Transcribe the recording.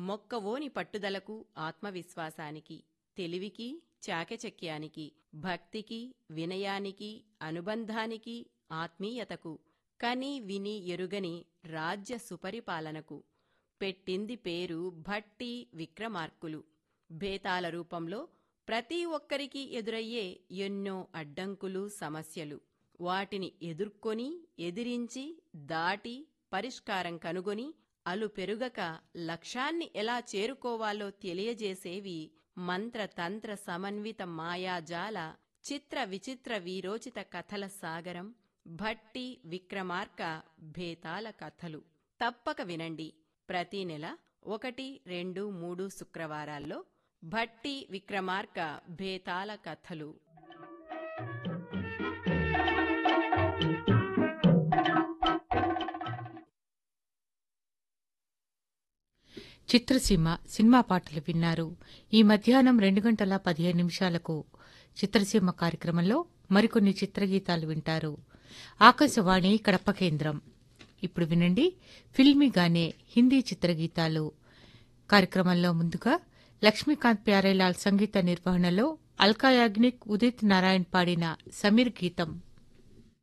మొక్కవోని పట్టుదలకు ఆత్మవిశ్వాసానికి తెలివికి చాకచక్యానికి భక్తికి వినయానికి అనుబంధానికి ఆత్మీయతకు కని విని ఎరుగని రాజ్య సుపరిపాలనకు పెట్టింది పేరు భట్టి విక్రమార్కులు భేతాల రూపంలో ప్రతి ఒక్కరికి ఎదురయ్యే ఎన్నో అడ్డంకులు సమస్యలు వాటిని ఎదుర్కొని ఎదిరించి దాటి పరిష్కారం కనుగొని అలు పెరుగక లక్ష్యాన్ని ఎలా చేరుకోవాలో తెలియజేసేవి మంత్రతంత్ర సమన్విత మాయాజాల చిత్ర విచిత్ర వీరోచిత కథల సాగరం భట్టి విక్రమార్క భేతాల కథలు తప్పక వినండి ప్రతి నెల ఒకటి రెండు మూడు శుక్రవారాల్లో భట్టి విక్రమార్క భేతాల కథలు చిత్రసీమ సినిమా పాటలు విన్నారు ఈ మధ్యాహ్నం రెండు గంటల పదిహేను నిమిషాలకు చిత్రసీమ కార్యక్రమంలో మరికొన్ని చిత్రగీతాలు వింటారు ఆకాశవాణి కడప కేంద్రం ఇప్పుడు వినండి ఫిల్మీగానే హిందీ చిత్రగీతాలు కార్యక్రమంలో ముందుగా లక్ష్మీకాంత్ ప్యారేలాల్ సంగీత నిర్వహణలో అల్కా యాగ్నిక్ ఉదిత్ నారాయణ్ పాడిన సమీర్ గీతం